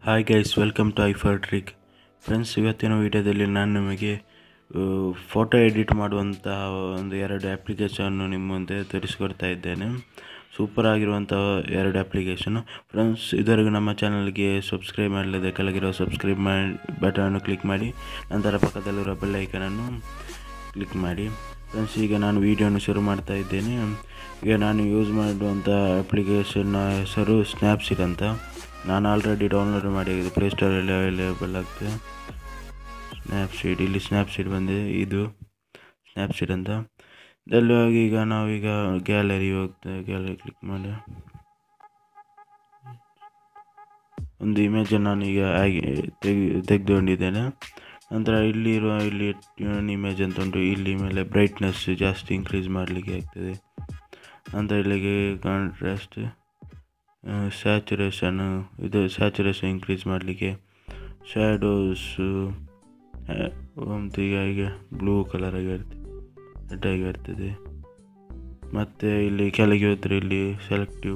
hi guys welcome to ಐಫರ್ trick friends ಇವತ್ತಿನ ವಿಡಿಯೋದಲ್ಲಿ ನಾನು ನಿಮಗೆ ಫೋಟೋ ಎಡಿಟ್ ಮಾಡುವಂಥ ಒಂದು ಎರಡು ಆ್ಯಪ್ಲಿಕೇಶನ್ನು ನಿಮ್ಮ ಮುಂದೆ ತೋರಿಸ್ಕೊಡ್ತಾ ಇದ್ದೇನೆ ಸೂಪರ್ ಆಗಿರುವಂಥ ಎರಡು ಆ್ಯಪ್ಲಿಕೇಶನು ಫ್ರೆಂಡ್ಸ್ ಇದುವರೆಗೂ ನಮ್ಮ ಚಾನಲ್ಗೆ ಸಬ್ಸ್ಕ್ರೈಬ್ ಮಾಡಲಿದೆ ಕೆಳಗಿರೋ ಸಬ್ಸ್ಕ್ರೈಬ್ ಮಾಡಿ ಬಟನನ್ನು ಕ್ಲಿಕ್ ಮಾಡಿ ನಂತರ ಪಕ್ಕದಲ್ಲಿರೋ ಬೆಲ್ ಐಕನನ್ನು ಕ್ಲಿಕ್ ಮಾಡಿ ಫ್ರೆಂಡ್ಸ್ ಈಗ ನಾನು ವೀಡಿಯೋನ ಶುರು ಮಾಡ್ತಾ ಇದ್ದೇನೆ ಈಗ ನಾನು ಯೂಸ್ ಮಾಡುವಂಥ ಅಪ್ಲಿಕೇಶನ್ನ ಹೆಸರು ಸ್ನ್ಯಾಪ್ಸೀಡ್ ಅಂತ ನಾನು ಆಲ್ರೆಡಿ ಡೌನ್ಲೋಡ್ ಮಾಡಿ ಪ್ಲೇಸ್ಟೋರಲ್ಲಿ ಅವೈಲೇಬಲ್ ಆಗ್ತದೆ ಸ್ನ್ಯಾಪ್ಸೀಡ್ ಇಲ್ಲಿ ಸ್ನ್ಯಾಪ್ಸೀಡ್ ಬಂದಿದೆ ಇದು ಸ್ನ್ಯಾಪ್ಸೀಡ್ ಅಂತ ಇದರಲ್ಲಿ ಹೋಗಿ ಈಗ ನಾವೀಗ ಗ್ಯಾಲರಿ ಹೋಗ್ತೇವೆ ಗ್ಯಾಲರಿ ಕ್ಲಿಕ್ ಮಾಡಿ ಒಂದು ಇಮೇಜನ್ನು ನಾನು ಈಗ ಆಗಿ ತೆಗಿ ತೆಗೆದುಕೊಂಡಿದ್ದೇನೆ ನಂತರ ಇಲ್ಲಿರುವ ಇಲ್ಲಿ ಟ್ಯೂನ್ ಇಮೇಜ್ ಅಂತ ಉಂಟು ಇಲ್ಲಿ ಮೇಲೆ ಬ್ರೈಟ್ನೆಸ್ ಜಾಸ್ತಿ ಇನ್ಕ್ರೀಸ್ ಮಾಡಲಿಕ್ಕೆ ಆಗ್ತದೆ ನಂತರ ಇಲ್ಲಿಗೆ ಕಾಂಟ್ರಾಸ್ಟ್ ಸ್ಯಾಚುರೇಷನು ಇದು ಸ್ಯಾಚುರೇಷನ್ ಇನ್ಕ್ರೀಸ್ ಮಾಡಲಿಕ್ಕೆ ಶ್ಯಾಡೋಸು ಒಂದು ಈಗ ಈಗ ಬ್ಲೂ ಕಲರ್ ಆಗಿರ್ತದೆ ರೆಡ್ ಆಗಿರ್ತದೆ ಮತ್ತು ಇಲ್ಲಿ ಕೆಳಗೆ ಹೋದರೆ ಇಲ್ಲಿ ಸೆಲೆಕ್ಟಿವ್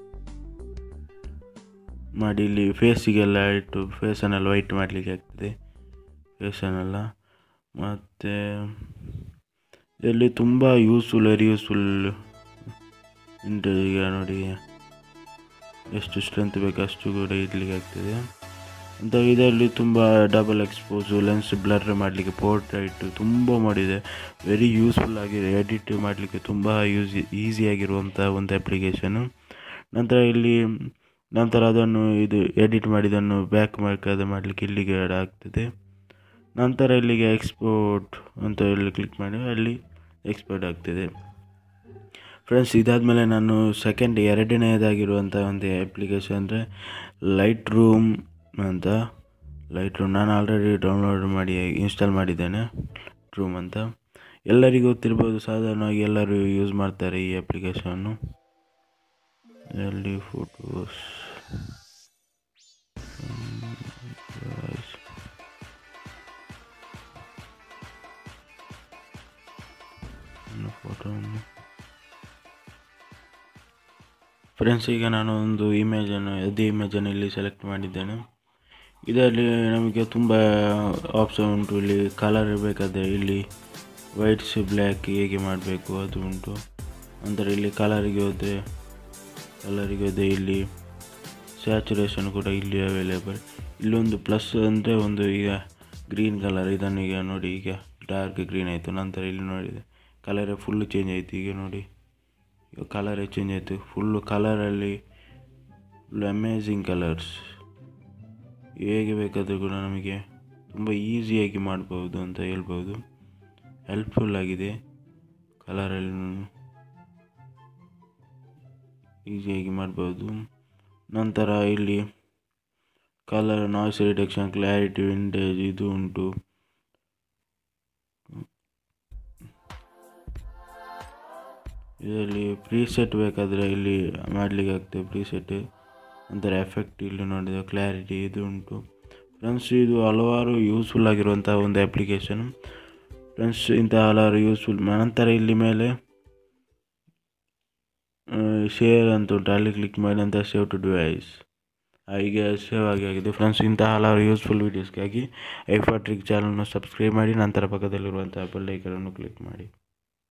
ಮಾಡಿ ಇಲ್ಲಿ ಫೇಸಿಗೆಲ್ಲ ಇಟ್ಟು ಫೇಸನ್ನೆಲ್ಲ ವೈಟ್ ಮಾಡಲಿಕ್ಕೆ ಆಗ್ತದೆ ಫೇಸನ್ನೆಲ್ಲ ಮತ್ತು ಇಲ್ಲಿ ತುಂಬ ಯೂಸ್ಫುಲ್ ವೆರಿ ಯೂಸ್ಫುಲ್ ಉಂಟು ಈಗ ನೋಡಿ ಎಷ್ಟು ಸ್ಟ್ರೆಂತ್ ಬೇಕು ಅಷ್ಟು ಕೂಡ ಇಡ್ಲಿಕ್ಕೆ ಆಗ್ತದೆ ಅಂತ ಇದರಲ್ಲಿ ತುಂಬ ಡಬಲ್ ಎಕ್ಸ್ಪೋಸು ಲೆನ್ಸ್ ಬ್ಲರ್ ಮಾಡಲಿಕ್ಕೆ ಪೋರ್ಟ್ರೈಟ್ ತುಂಬ ಮಾಡಿದೆ ವೆರಿ ಯೂಸ್ಫುಲ್ ಆಗಿದೆ ಎಡಿಟ್ ಮಾಡಲಿಕ್ಕೆ ತುಂಬ ಯೂಸ್ ಈಸಿಯಾಗಿರುವಂಥ ಒಂದು ಅಪ್ಲಿಕೇಶನು ನಂತರ ಇಲ್ಲಿ ನಂತರ ಅದನ್ನು ಇದು ಎಡಿಟ್ ಮಾಡಿದನ್ನು ಬ್ಯಾಕ್ ಮಾರ್ಕ್ ಮಾಡಲಿಕ್ಕೆ ಇಲ್ಲಿಗೆ ಆಗ್ತದೆ ನಂತರ ಇಲ್ಲಿಗೆ ಎಕ್ಸ್ಪೋರ್ಟ್ ಅಂತ ಇಲ್ಲಿ ಕ್ಲಿಕ್ ಮಾಡಿ ಅಲ್ಲಿ ಎಕ್ಸ್ಪೋರ್ಟ್ ಆಗ್ತದೆ ಫ್ರೆಂಡ್ಸ್ ಇದಾದಮೇಲೆ ನಾನು ಸೆಕೆಂಡ್ ಎರಡನೇದಾಗಿರುವಂಥ ಒಂದು ಅಪ್ಲಿಕೇಶನ್ ಅಂದರೆ ಲೈಟ್ ರೂಮ್ ಅಂತ ಲೈಟ್ ರೂಮ್ ನಾನು ಆಲ್ರೆಡಿ ಡೌನ್ಲೋಡ್ ಮಾಡಿ ಇನ್ಸ್ಟಾಲ್ ಮಾಡಿದ್ದೇನೆ ರೂಮ್ ಅಂತ ಎಲ್ಲರಿಗೂ ಗೊತ್ತಿರ್ಬೋದು ಸಾಧಾರಣವಾಗಿ ಎಲ್ಲರೂ ಯೂಸ್ ಮಾಡ್ತಾರೆ ಈ ಅಪ್ಲಿಕೇಶನ್ನು ಎಲ್ಲಿ ಫೋಟೋಸ್ ಫೋಟೋವನ್ನು ಫ್ರೆಂಡ್ಸ್ ಈಗ ನಾನು ಒಂದು ಇಮೇಜನ್ನು ಅದೇ ಇಮೇಜನ್ನು ಇಲ್ಲಿ ಸೆಲೆಕ್ಟ್ ಮಾಡಿದ್ದೇನೆ ಇದರಲ್ಲಿ ನಮಗೆ ತುಂಬ ಆಪ್ಷನ್ ಉಂಟು ಇಲ್ಲಿ ಕಲರ್ ಬೇಕಾದರೆ ಇಲ್ಲಿ ವೈಟ್ಸ್ ಬ್ಲ್ಯಾಕ್ ಹೇಗೆ ಮಾಡಬೇಕು ಅದು ಉಂಟು ನಂತರ ಇಲ್ಲಿ ಕಲರಿಗೆ ಹೋದರೆ ಕಲರಿಗೆ ಹೋದರೆ ಇಲ್ಲಿ ಸ್ಯಾಚುರೇಷನ್ ಕೂಡ ಇಲ್ಲಿ ಅವೈಲೇಬಲ್ ಇಲ್ಲೊಂದು ಪ್ಲಸ್ ಅಂದರೆ ಒಂದು ಈಗ ಗ್ರೀನ್ ಕಲರ್ ಇದನ್ನು ಈಗ ನೋಡಿ ಈಗ ಡಾರ್ಕ್ ಗ್ರೀನ್ ಆಯಿತು ನಂತರ ಇಲ್ಲಿ ನೋಡಿದೆ ಕಲರೇ ಫುಲ್ ಚೇಂಜ್ ಆಯಿತು ಈಗ ನೋಡಿ ಈಗ ಕಲರೇ ಚೇಂಜ್ ಆಯಿತು ಫುಲ್ಲು ಕಲರಲ್ಲಿ ಫುಲ್ ಅಮೇಝಿಂಗ್ ಕಲರ್ಸ್ ಹೇಗೆ ಬೇಕಾದರೂ ಕೂಡ ನಮಗೆ ತುಂಬ ಈಸಿಯಾಗಿ ಮಾಡ್ಬೋದು ಅಂತ ಹೇಳ್ಬೋದು ಹೆಲ್ಪ್ಫುಲ್ ಆಗಿದೆ ಕಲರಲ್ಲಿ ಈಸಿಯಾಗಿ ಮಾಡ್ಬೋದು ನಂತರ ಇಲ್ಲಿ ಕಲರ್ ನಾಯ್ಸ್ ರಿಡಕ್ಷನ್ ಕ್ಲಾರಿಟಿ ವಿಂಡೇಜ್ ಇದು ಉಂಟು ಇದರಲ್ಲಿ ಪ್ರೀಸೆಟ್ ಬೇಕಾದರೆ ಇಲ್ಲಿ ಮಾಡಲಿಕ್ಕೆ ಆಗ್ತದೆ ಪ್ರೀಸೆಟ್ ನಂತರ ಎಫೆಕ್ಟ್ ಇಲ್ಲಿ ನೋಡಿದ ಕ್ಲಾರಿಟಿ ಇದು ಉಂಟು ಫ್ರೆಂಡ್ಸ್ ಇದು ಹಲವಾರು ಯೂಸ್ಫುಲ್ ಆಗಿರುವಂಥ ಒಂದು ಅಪ್ಲಿಕೇಶನ್ ಫ್ರೆಂಡ್ಸ್ ಇಂಥ ಹಲವಾರು ಯೂಸ್ಫುಲ್ ನಂತರ ಇಲ್ಲಿ ಮೇಲೆ ಶೇರ್ ಅಂತ ಉಂಟು ಅಲ್ಲಿ ಕ್ಲಿಕ್ ಮಾಡಿ ನಂತರ ಸೇವ್ ಟು ಡಿವೈಸ್ ಈಗ ಸೇವ್ ಆಗಿ ಆಗಿದೆ ಫ್ರೆಂಡ್ಸ್ ಇಂತಹ ಹಲವಾರು ಯೂಸ್ಫುಲ್ ವೀಡಿಯೋಸ್ಗಾಗಿ ಐಫಾ ಟ್ರಿಕ್ ಚಾನಲ್ನ ಸಬ್ಸ್ಕ್ರೈಬ್ ಮಾಡಿ ನಂತರ ಪಕ್ಕದಲ್ಲಿರುವಂಥ ಬೆಲ್ ಐಕನನ್ನು ಕ್ಲಿಕ್ ಮಾಡಿ